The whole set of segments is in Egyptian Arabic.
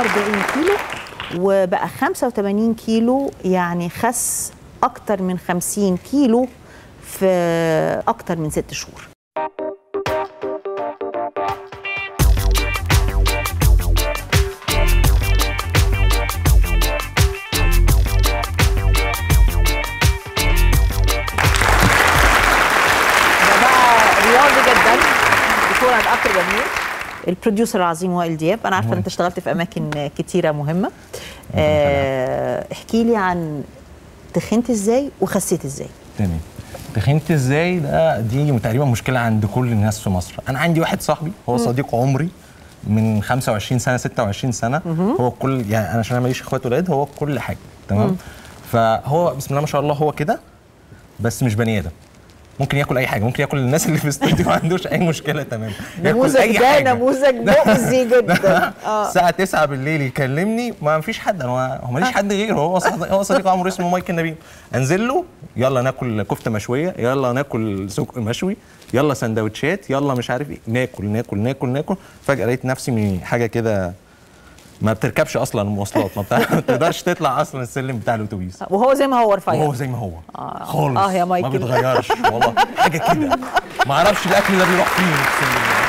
41 كيلو وبقى 85 كيلو يعني خس اكتر من 50 كيلو في اكتر من ست شهور ده بقى رياضي جدا دكتور عند اكتر جميل البروديوسر العظيم وائل دياب انا عارفه ان انت اشتغلت في اماكن كتيره مهمه آه، احكي لي عن تخنت ازاي وخسيت ازاي تمام تخنت ازاي ده دي تقريبا مشكله عند كل الناس في مصر انا عندي واحد صاحبي هو صديق عمري من 25 سنه 26 سنه هو كل يعني انا عشان انا ماليش اخوات ولاد هو كل حاجه تمام فهو بسم الله ما شاء الله هو كده بس مش بني ادم ممكن ياكل اي حاجه ممكن ياكل الناس اللي في الاستوديو ما عندوش اي مشكله تمام ياكل نموذج أي ده حاجة. نموذج مؤذي جدا اه الساعة 9 بالليل يكلمني ما فيش حد انا هو ماليش حد غيره هو صديق هو صديق عمرو اسمه مايك النبيل انزل له يلا ناكل كفته مشويه يلا ناكل سجق مشوي يلا سندوتشات يلا مش عارف ايه ناكل ناكل ناكل ناكل فجاه لقيت نفسي من حاجه كده ما بتركبش اصلا المواصلات ما بتاع- ما تقدرش تطلع اصلا السلم بتاع الاتوبيس وهو زي ما هو رفيع وهو زي ما هو آه. خالص آه يا ما مايكل. بيتغيرش والله حاجه كده ما اعرفش الاكل ده بيروح فين اقسم بالله.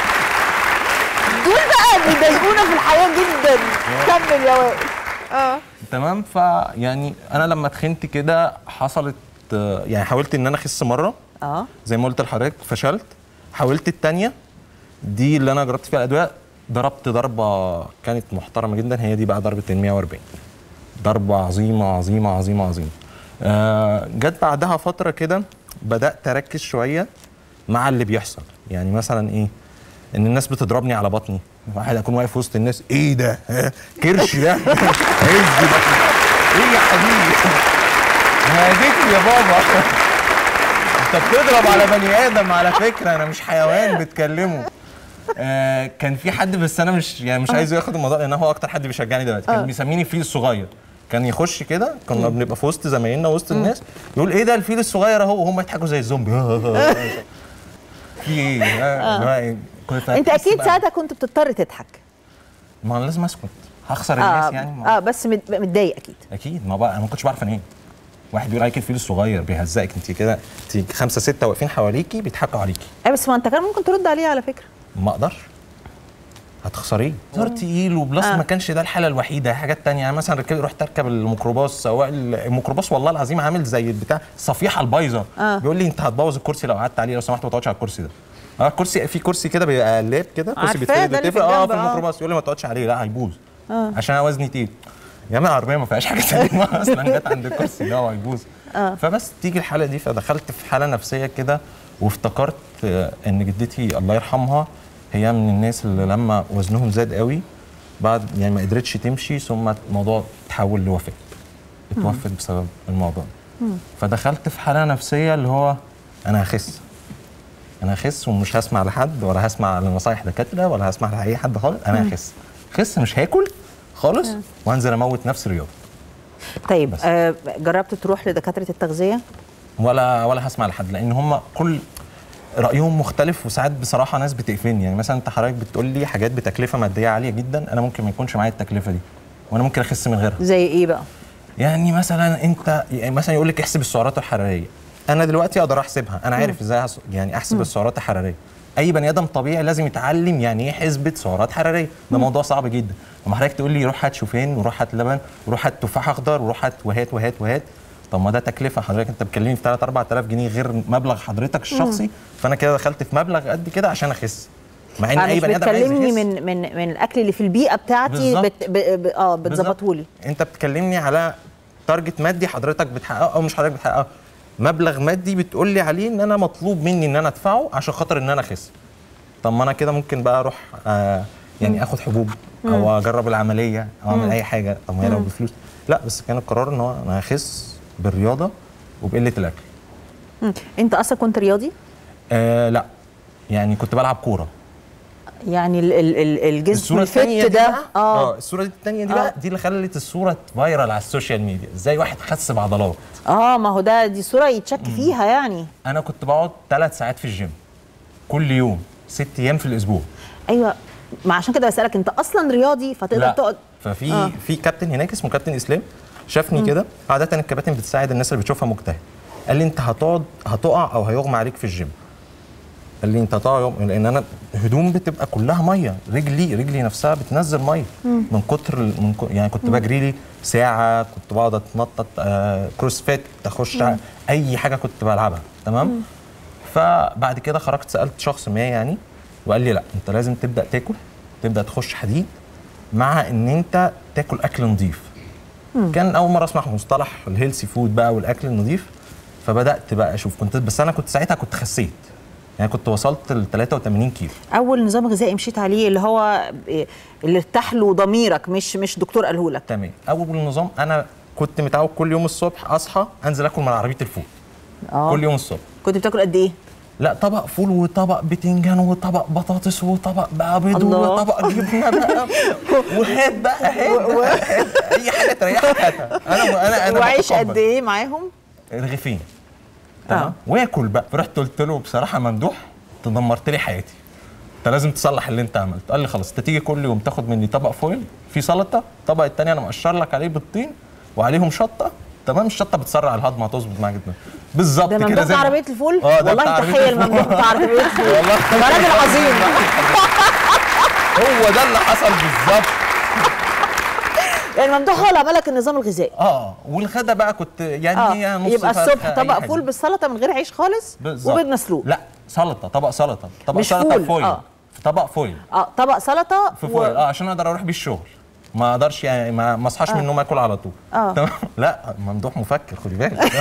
دول بقى بيضايقونا في الحياه جدا كمل يا وائل اه تمام فيعني انا لما اتخنت كده حصلت آه، يعني حاولت ان انا اخس مره اه زي ما قلت لحضرتك فشلت حاولت التانية دي اللي انا جربت فيها الادويه ضربت ضربه كانت محترمه جدا هي دي بقى ضربه ال 140 ضربه عظيمه عظيمه عظيمه عظيمه آه جت بعدها فتره كده بدات اركز شويه مع اللي بيحصل يعني مثلا ايه ان الناس بتضربني على بطني واحد اكون واقف وسط الناس ايه ده ها؟ كرش ده عز ده ايه يا حبيبي هاديك يا بابا انت بتضرب على بني ادم على فكره انا مش حيوان بتكلمه آه كان في حد بس انا مش يعني مش عايزه ياخد الموضوع لان هو اكتر حد بيشجعني دلوقتي كان بيسميني الفيل الصغير كان يخش كده كنا بنبقى في وسط زمايلنا وسط الناس يقول ايه ده الفيل الصغير اهو وهم يضحكوا زي الزومبي في ايه آه. آه. كنت انت هتحس اكيد بقى- ساعتها كنت بتضطر تضحك ما انا لازم اسكت هخسر الناس اه, يعني ما آه بس مت- متضايق اكيد اكيد ما بقى انا ما كنتش بعرف انام واحد بيقول عليك الفيل الصغير بيهزقك انت كده انت خمسه سته واقفين حواليكي بيضحكوا عليكي اي بس ما انت كان ممكن ترد عليه على فكره ما اقدرش هتخسريه صار تقيل وبلس آه. ما كانش ده الحاله الوحيده حاجات تانية يعني مثلا ركب رحت اركب الميكروباص سواق الميكروباص والله العظيم عامل زي البتاع الصفيحه البايظه آه. بيقول لي انت هتبوظ الكرسي لو قعدت عليه لو سمحت ما تقعدش على الكرسي ده اه الكرسي في كرسي كده بيبقى قلاب كده كرسي عارفاه، بيتفرد ده اللي في ويتقفل. اه الجنب، في آه. الميكروباص يقول لي ما تقعدش عليه لا هيبوظ عشان انا وزني تقيل يا عم العربيه ما فيهاش حاجه سليمه اصلا جت عند الكرسي ده وهيبوظ فبس تيجي الحاله دي فدخلت في حاله نفسيه كده وافتكرت آه، ان جدتي الله يرحمها هي من الناس اللي لما وزنهم زاد قوي بعد يعني ما قدرتش تمشي ثم الموضوع تحول لوفاه اتوفت بسبب الموضوع ده. فدخلت في حاله نفسيه اللي هو انا هخس انا هخس ومش هسمع لحد ولا هسمع لنصايح دكاتره ولا هسمع لاي حد خالص انا هخس خس مش هاكل خالص وانزل اموت نفسي رياضه طيب بس. آه جربت تروح لدكاتره التغذيه ولا ولا هسمع لحد لان هم كل رايهم مختلف وساعات بصراحه ناس بتقفلني يعني مثلا انت حضرتك بتقول لي حاجات بتكلفه ماديه عاليه جدا انا ممكن ما يكونش معايا التكلفه دي وانا ممكن اخس من غيرها زي ايه بقى يعني مثلا انت يعني مثلا يقول لك احسب السعرات الحراريه انا دلوقتي اقدر احسبها انا عارف ازاي هس- يعني احسب السعرات الحراريه اي بني ادم طبيعي لازم يتعلم يعني ايه حسبه سعرات حراريه ده موضوع صعب جدا لما حضرتك تقول لي روح هات شوفان وروح هات لبن وروح هات تفاح اخضر وروح هات وهات وهات وهات طب ما ده تكلفه حضرتك انت بتكلمني في 3 4000 جنيه غير مبلغ حضرتك الشخصي فانا كده دخلت في مبلغ قد كده عشان اخس مع ان يعني اي مش بني ادم عايز بتكلمني يخس من من من الاكل اللي في البيئه بتاعتي بالظبط. بت ب ب اه بتظبطه لي انت بتكلمني على تارجت مادي حضرتك بتحققه او مش حضرتك بتحققه مبلغ مادي بتقول لي عليه ان انا مطلوب مني ان انا ادفعه عشان خاطر ان انا اخس طب ما انا كده ممكن بقى اروح آه يعني اخد حبوب او اجرب العمليه او اعمل اي حاجه طب ما هي لو بفلوس لا بس كان القرار ان هو انا هخس بالرياضه وبقله الاكل مم. انت اصلا كنت رياضي آه لا يعني كنت بلعب كوره يعني ال ال ال الجسم الفت ده اه اه الصوره دي الثانيه دي آه. بقى دي اللي خلت الصوره فايرال على السوشيال ميديا ازاي واحد خس بعضلات اه ما هو ده دي صوره يتشك فيها يعني انا كنت بقعد ثلاث ساعات في الجيم كل يوم ست ايام في الاسبوع ايوه ما عشان كده بسالك انت اصلا رياضي فتقدر لا تقعد ففي آه. آه. في كابتن هناك اسمه كابتن اسلام شافني كده عاده الكباتن بتساعد الناس اللي بتشوفها مجتهد قال لي انت هتقعد هتقع او هيغمى عليك في الجيم قال لي انت هتقع يوم لان انا هدوم بتبقى كلها ميه رجلي رجلي نفسها بتنزل ميه من كتر ال- من ك... يعني كنت بجري لي ساعه كنت بقعد اتنطط آه كروس فيت اخش اي حاجه كنت بلعبها تمام فبعد كده خرجت سالت شخص ما يعني وقال لي لا انت لازم تبدا تاكل تبدا تخش حديد مع ان انت تاكل اكل نظيف كان اول مره اسمع مصطلح الهيلثي فود بقى والاكل النظيف فبدات بقى اشوف كنت بس انا كنت ساعتها كنت خسيت يعني كنت وصلت ل 83 كيلو اول نظام غذائي مشيت عليه اللي هو اللي ارتاح له ضميرك مش مش دكتور قاله لك تمام اول نظام انا كنت متعود كل يوم الصبح اصحى انزل اكل من عربيه الفول اه كل يوم الصبح كنت بتاكل قد ايه لا طبق فول وطبق بتنجان وطبق بطاطس وطبق بقى بيض الله. وطبق جبنه بقى وهات بقى هات بقى هات. اي حاجه تريحك هاتها انا انا انا وعيش بتقبل. قد ايه معاهم رغيفين آه. تمام واكل بقى فرحت قلت له بصراحه ممدوح انت دمرت لي حياتي انت لازم تصلح اللي انت عملته قال لي خلاص انت تيجي كل يوم تاخد مني طبق فويل في سلطه الطبق التاني انا مقشر لك عليه بالطين وعليهم شطه تمام الشطه بتسرع الهضم هتظبط معاك جدا بالظبط ده كده ممدوح زي بتاع ما- عربيه الفول اه ده والله بتاع عربية تحيه الفول. لممدوح بتاع عربيه الفول والله ده راجل عظيم هو ده اللي حصل بالظبط يعني ممدوح هو اللي عمل لك النظام الغذائي اه والغدا بقى كنت يعني اه هي نص يبقى فرخة، الصبح أي طبق حاجة. فول بالسلطه من غير عيش خالص بالظبط. وبيض مسلوق لا سلطه طبق سلطه طبق مش سلطه فول، فويل آه. في طبق فويل اه طبق سلطه في فويل اه عشان اقدر اروح بيه الشغل ما اقدرش يعني ما ما اصحاش من النوم اكل على طول آه. تمام لا ممدوح مفكر خدي بالك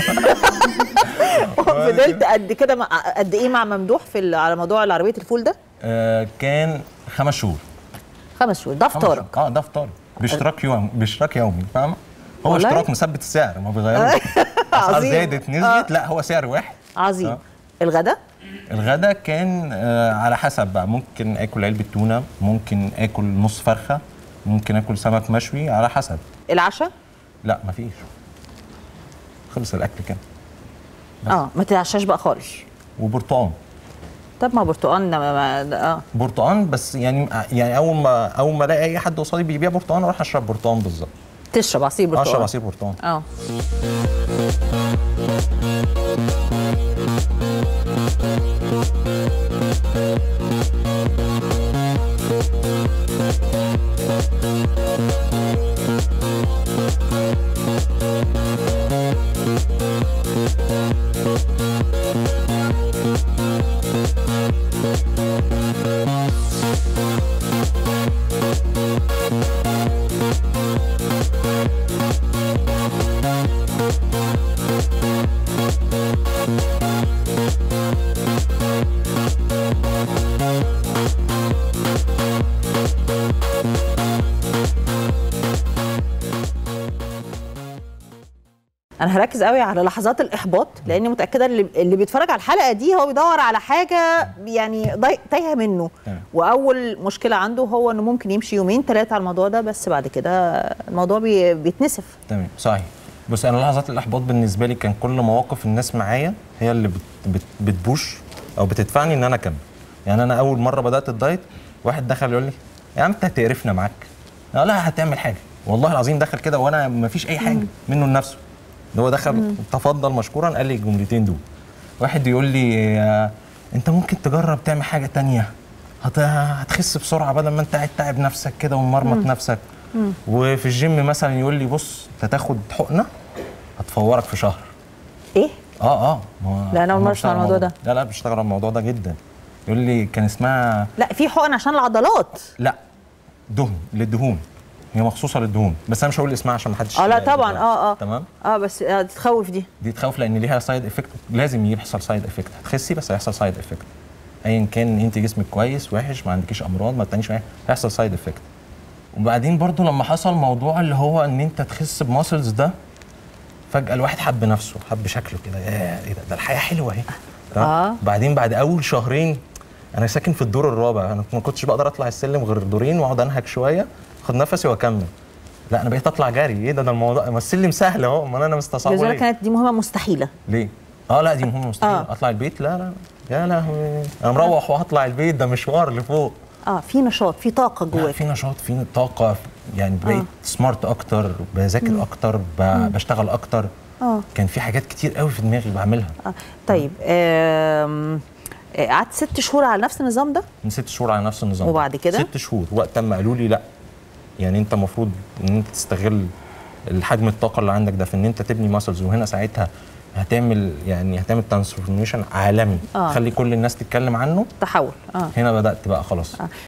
فضلت قد كده مع قد ايه مع ممدوح في ال- على موضوع عربيه الفول ده آه كان خمس شهور خمس شهور ده خمس فطارك شهور. اه ده فطار باشتراك يوم باشتراك يومي فاهمه هو والله؟ اشتراك مثبت السعر ما بيغيروش اسعار عظيم. زادت نزلت لا هو سعر واحد عظيم آه. الغدا الغدا كان آه على حسب بقى ممكن اكل علبه تونه ممكن اكل نص فرخه ممكن اكل سمك مشوي على حسب العشاء لا مفيش خلص الاكل كده اه ما تتعشاش بقى خالص وبرتقان طب ما برتقال ما ما- اه برتقان بس يعني يعني اول ما اول ما الاقي اي حد قصادي بيبيع برتقان اروح اشرب برتقان بالظبط تشرب عصير برتقال اشرب عصير برتقان اه انا هركز قوي على لحظات الاحباط لاني متاكده اللي, اللي بيتفرج على الحلقه دي هو بيدور على حاجه يعني ضاي- تايهه منه تمام. واول مشكله عنده هو انه ممكن يمشي يومين ثلاثه على الموضوع ده بس بعد كده الموضوع بي بيتنسف تمام صحيح بص انا لحظات الاحباط بالنسبه لي كان كل مواقف الناس معايا هي اللي بت بت بتبوش او بتدفعني ان انا اكمل يعني انا اول مره بدات الدايت واحد دخل يقول لي يا عم انت هتقرفنا معاك أنا لا هتعمل حاجه والله العظيم دخل كده وانا ما فيش اي حاجه منه لنفسه ده هو دخل تفضل مشكورا قال لي الجملتين دول واحد يقول لي آه، انت ممكن تجرب تعمل حاجه تانية هت... هتخس بسرعه بدل ما انت قاعد تعب نفسك كده ومرمط نفسك وفي الجيم مثلا يقول لي بص انت تاخد حقنه هتفورك في شهر ايه اه اه ما هو- لا، أنا أول هو مرة بيشتغل أسمع على الموضوع لا لا بيشتغل على الموضوع ده جدا يقول لي كان اسمها لا في حقن عشان العضلات لا دهن للدهون هي مخصوصه للدهون بس انا مش هقول اسمها عشان ما حدش اه لا يتضايق. طبعا اه اه تمام اه بس آه تخوف دي دي تخوف لان ليها سايد افكت لازم يحصل سايد افكت هتخسي بس هيحصل سايد افكت ايا كان انت جسمك كويس وحش ما عندكيش امراض ما بتعانيش معايا هيحصل سايد افكت وبعدين برضو لما حصل موضوع اللي هو ان انت تخس بماسلز ده فجاه الواحد حب نفسه حب شكله كده يا ايه ده ده الحياه حلوه اهي تمام؟ آه. بعدين بعد اول شهرين انا ساكن في الدور الرابع انا ما كنتش بقدر اطلع السلم غير دورين واقعد انهك شويه اخد نفسي واكمل لا انا بقيت اطلع جري ايه ده ده الموضوع ما السلم سهل اهو ما انا مستصعبه بالنسبه ليه لك كانت دي مهمه مستحيله ليه؟ اه لا دي مهمه مستحيل آه. آه. اطلع البيت لا لا يا لهوي انا مروح وهطلع البيت ده مشوار لفوق اه في نشاط في طاقه لا، جواك في نشاط في طاقه يعني بقيت سمارت اكتر بذاكر اكتر ب- بشتغل اكتر آه. كان في حاجات كتير قوي في دماغي بعملها آه. طيب آم، آه، قعدت ست شهور على نفس النظام ده من ست شهور على نفس النظام وبعد كده؟ ست شهور وقت ما قالوا لي لا يعني انت المفروض ان انت تستغل الحجم الطاقه اللي عندك ده في ان انت تبني ماسلز وهنا ساعتها هتعمل يعني هتعمل ترانسفورميشن عالمي آه. خلي كل الناس تتكلم عنه تحول اه هنا بدات بقى خلاص آه.